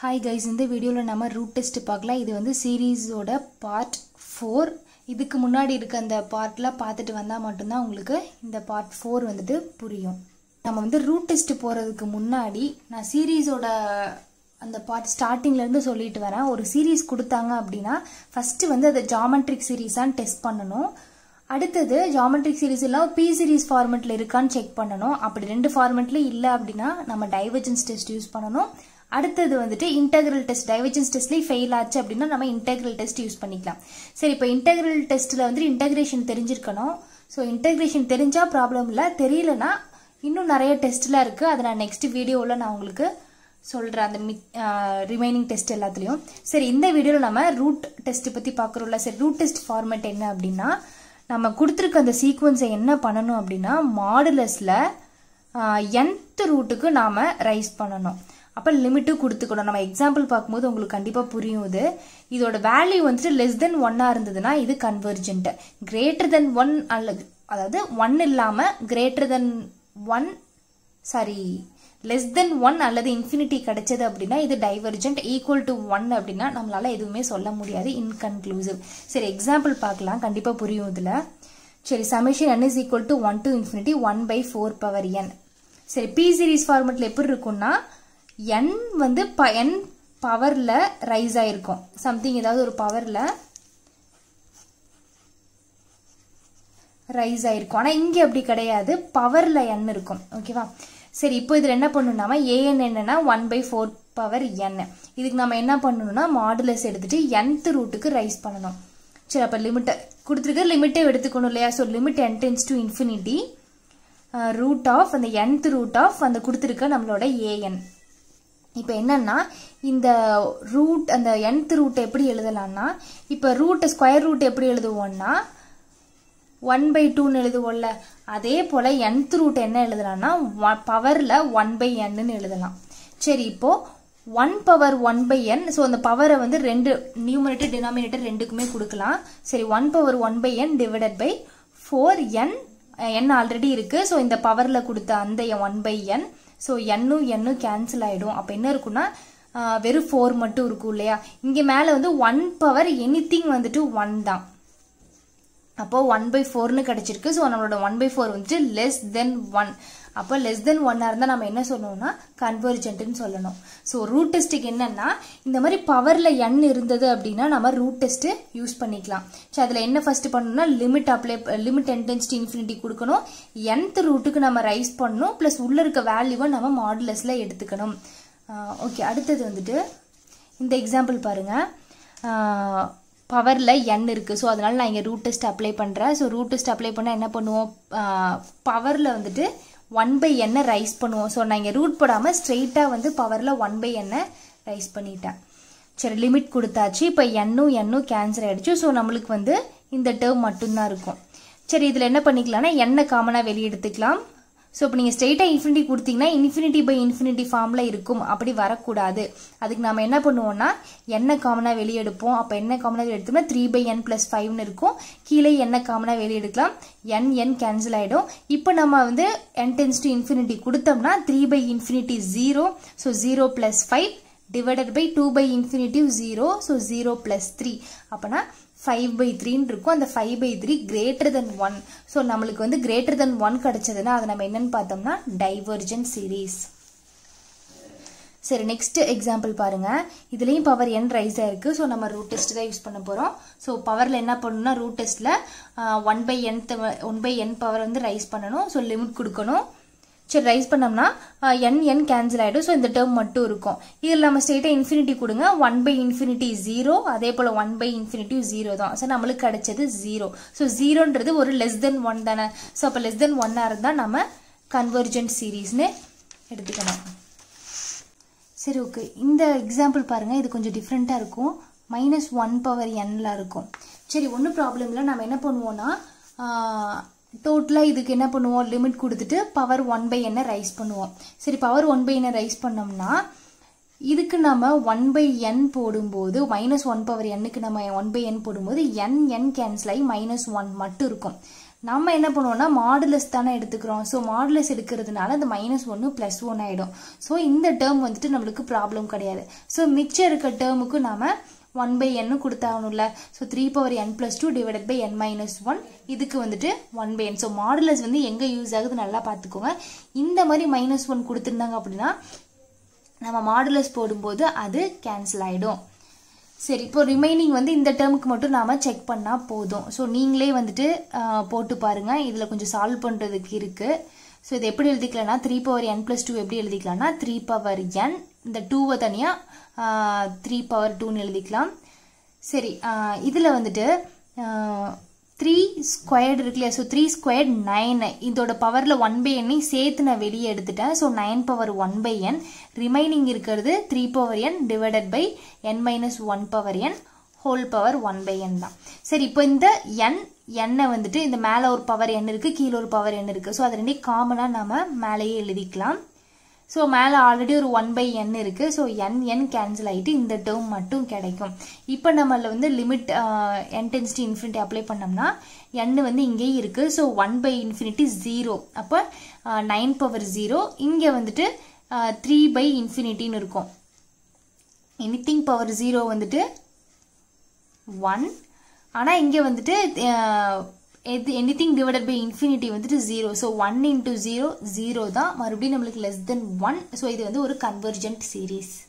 hi guys இந்த வீடியோவில் நம்ம ரூட் டெஸ்ட் பார்க்கலாம் இது வந்து சீரீஸோட பார்ட் ஃபோர் இதுக்கு முன்னாடி இருக்க அந்த பார்ட்லாம் பார்த்துட்டு வந்தால் மட்டும்தான் உங்களுக்கு இந்த பார்ட் ஃபோர் வந்துட்டு புரியும் நம்ம வந்து ரூட் டெஸ்ட் போகிறதுக்கு முன்னாடி நான் சீரீஸோட அந்த பார்ட் ஸ்டார்டிங்லேருந்து சொல்லிட்டு வரேன் ஒரு சீரீஸ் கொடுத்தாங்க அப்படின்னா ஃபஸ்ட்டு வந்து அதை ஜாமெட்ரிக் சீரீஸான்னு டெஸ்ட் பண்ணணும் அடுத்தது ஜாமெட்ரிக் சீரீஸ் இல்லாமல் பி சீரீஸ் ஃபார்மெட்டில் இருக்கான்னு செக் பண்ணணும் அப்படி ரெண்டு ஃபார்மெட்லேயும் இல்லை அப்படின்னா நம்ம டைவர்ஜன்ஸ் டெஸ்ட் யூஸ் பண்ணணும் அடுத்தது வந்துட்டு இன்டெகிரல் டெஸ்ட் டைவர்ஜன்ஸ் டெஸ்ட்லேயே ஃபெயில் ஆச்சு அப்படின்னா நம்ம இன்டெகிரல் டெஸ்ட் யூஸ் பண்ணிக்கலாம் சரி இப்போ இன்டெகிரல் டெஸ்ட்டில் வந்துட்டு இன்டெகிரேஷன் தெரிஞ்சிருக்கணும் ஸோ இன்டெகிரேஷன் தெரிஞ்சால் ப்ராப்ளம் இல்லை தெரியலனா இன்னும் நிறைய டெஸ்ட்லாம் இருக்குது அதை நான் நெக்ஸ்ட் வீடியோவில் நான் உங்களுக்கு சொல்கிறேன் அந்த மிக் ரிமைனிங் டெஸ்ட் எல்லாத்துலேயும் சரி இந்த வீடியோவில் நம்ம ரூட் டெஸ்ட் பற்றி பார்க்குறோம்ல சரி ரூட் டெஸ்ட் ஃபார்மேட் என்ன அப்படின்னா நம்ம கொடுத்துருக்க அந்த சீக்வன்ஸை என்ன பண்ணணும் அப்படின்னா மாடுலஸில் nth ரூட்டுக்கு நாம் ரைஸ் பண்ணணும் அப்போ லிமிட்டும் கொடுத்துக்கணும் நம்ம எக்ஸாம்பிள் பார்க்கும்போது உங்களுக்கு கண்டிப்பாக புரியும் இது இதோட வேல்யூ வந்துட்டு லெஸ் தென் ஒன்னாக இருந்ததுன்னா இது கன்வர்ஜென்ட் கிரேட்டர் தென் ஒன் அல்லது அதாவது ஒன் இல்லாமல் greater than one sorry less than one அல்லது இன்ஃபினிட்டி கிடைச்சது அப்படின்னா இது டைவர்ஜென்ட் ஈக்குவல் டு ஒன் அப்படின்னா நம்மளால எதுவுமே சொல்ல முடியாது இன்கன்க்ளூசிவ் சரி எக்ஸாம்பிள் பார்க்கலாம் கண்டிப்பாக புரியும் இதில் சரி summation n is equal to one to infinity one by four power n சரி பி சீரீஸ் ஃபார்மெட்டில் எப்படி இருக்கும்னா n வந்து ப n பவரில் ரைஸ் ஆயிருக்கும் சம்திங் ஏதாவது ஒரு பவரில் ரைஸ் ஆயிருக்கும் ஆனால் இங்கே அப்படி கிடையாது பவரில் n இருக்கும் ஓகேவா சரி இப்போ இதில் என்ன பண்ணணும்னா ஏஎன் என்னன்னா one by four power n இதுக்கு நம்ம என்ன பண்ணணும்னா மாடுலஸ் எடுத்துட்டு nth ரூட்டுக்கு ரைஸ் பண்ணணும் சரி அப்போ லிமிட்டை கொடுத்துருக்க லிமிட்டே எடுத்துக்கணும் இல்லையா so limit n tends to infinity root of அந்த nth ரூட் ஆஃப் அந்த கொடுத்துருக்க நம்மளோட ஏஎன் இப்போ என்னன்னா இந்த ரூட் அந்த nth ரூட் எப்படி எழுதலாம்னா இப்போ ரூட் ஸ்கொயர் ரூட் எப்படி எழுதுவோம்னா ஒன் பை டூன்னு எழுதுவோம்ல அதே போல் nth ரூட் என்ன எழுதலாம்னா பவரில் ஒன் பை என்னு எழுதலாம் சரி இப்போ one power one by n so அந்த பவரை வந்து ரெண்டு நியூமரேட்டர் டினாமினேட்டர் ரெண்டுக்குமே கொடுக்கலாம் சரி one power one by n divided by four n n already இருக்கு ஸோ இந்த பவரில் கொடுத்த அந்த ஒன் பை என் ஸோ என்னும் என்னும் கேன்சல் ஆகிடும் அப்போ என்ன இருக்குன்னா வெறும் ஃபோர் மட்டும் இருக்கும் இல்லையா இங்கே மேலே வந்து ஒன் பவர் எனி வந்துட்டு ஒன் தான் அப்போ ஒன் பை ஃபோர்னு கிடைச்சிருக்கு ஸோ நம்மளோட ஒன் பை ஃபோர் வந்துட்டு லெஸ் தென் ஒன் அப்போ லெஸ் தென் ஒன்னாக இருந்தால் நம்ம என்ன சொல்லணும்னா கன்வர்ஜென்ட்னு சொல்லணும் ஸோ ரூட் டெஸ்ட்டுக்கு என்னன்னா இந்த மாதிரி பவரில் என் இருந்தது அப்படின்னா நம்ம ரூட் டெஸ்ட்டு யூஸ் பண்ணிக்கலாம் ஸோ அதில் என்ன ஃபர்ஸ்ட் பண்ணணும்னா limit apply limit n tends to infinity கொடுக்கணும் nth ரூட்டுக்கு நம்ம ரைஸ் பண்ணணும் ப்ளஸ் உள்ளே இருக்க வேல்யூவை நம்ம மாடுலஸில் எடுத்துக்கணும் ஓகே அடுத்தது வந்துட்டு இந்த எக்ஸாம்பிள் பாருங்கள் பவரில் என் இருக்குது ஸோ அதனால் நான் இங்கே ரூட் டெஸ்ட் அப்ளை பண்ணுறேன் ஸோ ரூட் டெஸ்ட் அப்ளை பண்ணால் என்ன பண்ணுவோம் பவரில் வந்துட்டு ஒன் பை எண்ணை ரைஸ் பண்ணுவோம் ஸோ நான் இங்கே ரூட் போடாமல் ஸ்ட்ரெயிட்டாக வந்து பவரில் ஒன் பை எண்ணை ரைஸ் பண்ணிட்டேன் சரி லிமிட் கொடுத்தாச்சு இப்போ எண்ணும் எண்ணும் கேன்சல் ஆகிடுச்சு ஸோ நம்மளுக்கு வந்து இந்த டேர்ம் மட்டும்தான் இருக்கும் சரி இதில் என்ன பண்ணிக்கலாம்னா எண்ணெய் காமனாக வெளியே எடுத்துக்கலாம் ஸோ இப்போ நீங்கள் ஸ்ட்ரெயிட்டாக இன்ஃபினிட்டி கொடுத்தீங்கன்னா இன்ஃபினிட்டி பை இன்ஃபினிட்டி ஃபார்மில் இருக்கும் அப்படி வரக்கூடாது அதுக்கு நம்ம என்ன பண்ணுவோம்னா என்ன காமனாக வெளியே எடுப்போம் அப்போ என்ன காமனாக வெளியே எடுத்தோம்னா த்ரீ பை என் ப்ளஸ் ஃபைவ்னு இருக்கும் கீழே என்ன காமனாக வெளியே எடுக்கலாம் என் என் கேன்சல் ஆகிடும் இப்போ நம்ம வந்து என் டென்ஸ் டு இன்ஃபினிட்டி கொடுத்தோம்னா three by infinity zero so zero plus five divided by two by infinity zero so zero plus three அப்போனா ஃபைவ் பை த்ரீன்னு இருக்கும் அந்த five by three greater than one so நம்மளுக்கு வந்து greater than one கிடைச்சதுன்னா அதை நம்ம என்னன்னு பார்த்தோம்னா டைவர்ஜென்ட் சீரீஸ் சரி நெக்ஸ்ட் எக்ஸாம்பிள் பாருங்க இதுலேயும் பவர் என் ரைஸ் ஆயிருக்கு ஸோ நம்ம ரூட் டெஸ்ட் தான் யூஸ் பண்ண போகிறோம் ஸோ பவரில் என்ன பண்ணணும்னா ரூட் டெஸ்ட்டில் one by n one by n power வந்து ரைஸ் பண்ணணும் ஸோ லிமிட் கொடுக்கணும் சரி ரைஸ் பண்ணோம்னா என் என் கேன்சல் ஆகிடும் ஸோ இந்த டேர்ம் மட்டும் இருக்கும் இதில் நம்ம ஸ்ட்ரெயிட்டாக இன்ஃபினிட்டி கொடுங்க ஒன் பை இன்ஃபினிட்டி ஜீரோ அதே போல் ஒன் பை இன்ஃபினிட்டி ஜீரோ தான் ஸோ நம்மளுக்கு கிடைச்சது ஜீரோ ஸோ ஜீரோன்றது ஒரு லெஸ் தென் ஒன் தானே ஸோ அப்போ லெஸ் தென் ஒன்னாக இருந்தால் நம்ம கன்வர்ஜென்ட் சீரீஸ்னு எடுத்துக்கணும் சரி ஓகே இந்த எக்ஸாம்பிள் பாருங்கள் இது கொஞ்சம் டிஃப்ரெண்ட்டாக இருக்கும் மைனஸ் ஒன் பவர் என்ல இருக்கும் சரி ஒன்றும் ப்ராப்ளம் இல்லை நம்ம என்ன பண்ணுவோம்னா டோட்டலாக இதுக்கு என்ன பண்ணுவோம் லிமிட் கொடுத்துட்டு பவர் ஒன் பை என்ன ரைஸ் பண்ணுவோம் சரி பவர் ஒன் பை என்ன ரைஸ் பண்ணோம்னா இதுக்கு நம்ம ஒன் பை என் போடும்போது மைனஸ் ஒன் பவர் எண்ணுக்கு நம்ம ஒன் பை என் போடும்போது என் என் கேன்சல் ஆகி மைனஸ் ஒன் மட்டும் இருக்கும் நம்ம என்ன பண்ணுவோம்னா மாடுலஸ் தானே எடுத்துக்கிறோம் ஸோ மாடுலஸ் எடுக்கிறதுனால அந்த மைனஸ் ஒன்று ப்ளஸ் ஒன் ஆகிடும் ஸோ இந்த டேர்ம் வந்துட்டு நம்மளுக்கு ப்ராப்ளம் கிடையாது ஸோ மிச்சம் இருக்க டேர்முக்கு நாம ஒன் பை என்னு கொடுத்தாகணும்ல so three power n plus two divided by n minus one இதுக்கு வந்துட்டு one by n so modulus வந்து எங்கே யூஸ் ஆகுது நல்லா பார்த்துக்கோங்க இந்த மாதிரி மைனஸ் ஒன் கொடுத்துருந்தாங்க அப்படின்னா நம்ம மாடுலஸ் போடும்போது அது கேன்சல் ஆகிடும் சரி இப்போ ரிமைனிங் வந்து இந்த டேர்முக்கு மட்டும் நாம செக் பண்ணால் போதும் ஸோ நீங்களே வந்துட்டு ஆஹ், போட்டு பாருங்க இதில் கொஞ்சம் சால்வ் பண்ணுறதுக்கு இருக்கு ஸோ இது எப்படி எழுதிக்கலாம்னா three power n plus two எப்படி எழுதிக்கலாம்னா த்ரீ பவர் என் இந்த டூவை தனியாக த்ரீ பவர் டூன்னு எழுதிக்கலாம் சரி இதில் வந்துட்டு த்ரீ ஸ்கொயர்டு இருக்கு இல்லையா ஸோ த்ரீ ஸ்கொயர்ட் நைன் இதோட பவரில் ஒன் பை எண்ணை சேர்த்து நான் வெளியே எடுத்துட்டேன் so nine power one by n remaining இருக்கிறது three power n divided by n minus one power n whole power one by n தான் சரி இப்போ இந்த என் எண்ணை வந்துட்டு இந்த மேலே ஒரு பவர் எண் இருக்குது கீழே ஒரு பவர் எண் இருக்குது ஸோ அது ரெண்டையும் காமனாக நம்ம மேலேயே எழுதிக்கலாம் ஸோ மேலே ஆல்ரெடி ஒரு ஒன் பை என் இருக்குது ஸோ என் என் கேன்சல் ஆகிட்டு இந்த டேர்ம் மட்டும் கிடைக்கும் இப்போ நம்மள வந்து limit n tends to infinity apply பண்ணோம்னா என் வந்து இங்கேயே இருக்குது so one by infinity zero அப்போ நைன் பவர் ஜீரோ இங்கே வந்துட்டு த்ரீ பை இன்ஃபினிட்டின்னு இருக்கும் எனிதிங் பவர் ஜீரோ வந்துட்டு ஒன் ஆனால் இங்கே வந்துட்டு அஹ், எது எனிதிங் டிவைடட் பை இன்ஃபினிட்டி வந்துட்டு zero so one into zero zero தான் மறுபடியும் நம்மளுக்கு லெஸ் தென் ஒன் ஸோ இது வந்து ஒரு கன்வர்ஜென்ட் சீரீஸ்